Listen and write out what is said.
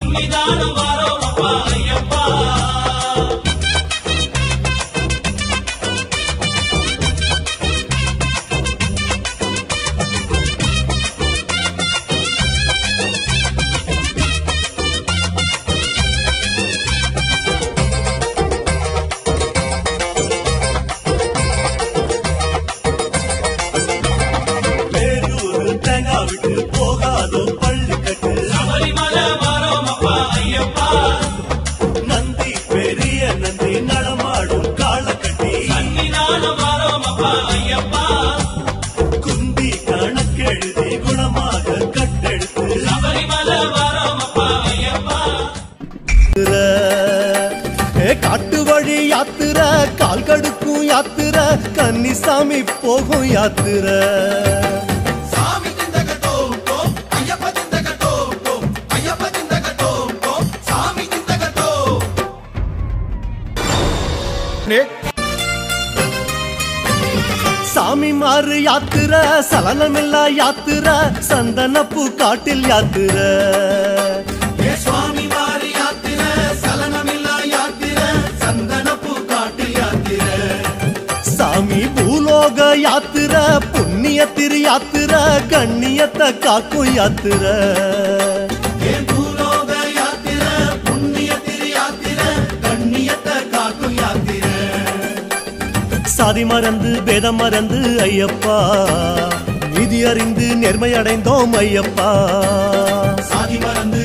சன்னிதானம் வாரோம் அப்பா ஐயப்பா வேலூர் தேங்காய் விட்டு போகாதோ பள்ளிக்கட்டு சபரிமலை வாரோம் அப்பா ஐயப்பா நந்தி பெரிய நந்தி நடமாடும் காலக்கட்டி சன்னிதானம் வாரோம் அப்பா ஐயப்பா குந்தி கணக்கெழுதி குணமாக கட்டெடுத்து சபரிமலை வாரோம் அப்பா ஐயப்பா ஏ காட்டு வழி யாத்திர கால் கடுக்கும் யாத்திர கன்னிசாமி போகும் யாத்திர சாமி திந்தக டோம் டோம் ஐயப்ப திந்தக டோம் டோம் ஐயப்ப திந்தக டோம் டோம் சாமி திந்தக டோம் சாமி மாறு யாத்திர சலனமில்லா யாத்திர சந்தனப்பூ காட்டில் யாத்திர ஏ சுவாமி மாரி யாத்திர சலனமில்லா யாத்திர சந்தனப்பூ காட்டு யாத்திர சாமி பூலோக யாத்திர புண்ணிய திரு யாத்திர கண்ணியத்தை காக்கும் யாத்திர ஏ பூலோக யாத்திர புண்ணிய திரு யாத்திர கண்ணியத்தை காக்கும் யாத்திர சாதி மறந்து பேதம் மறந்து ஐயப்பா விதி அறிந்து நேர்மை அடைந்தோம் ஐயப்பா சாதி மறந்து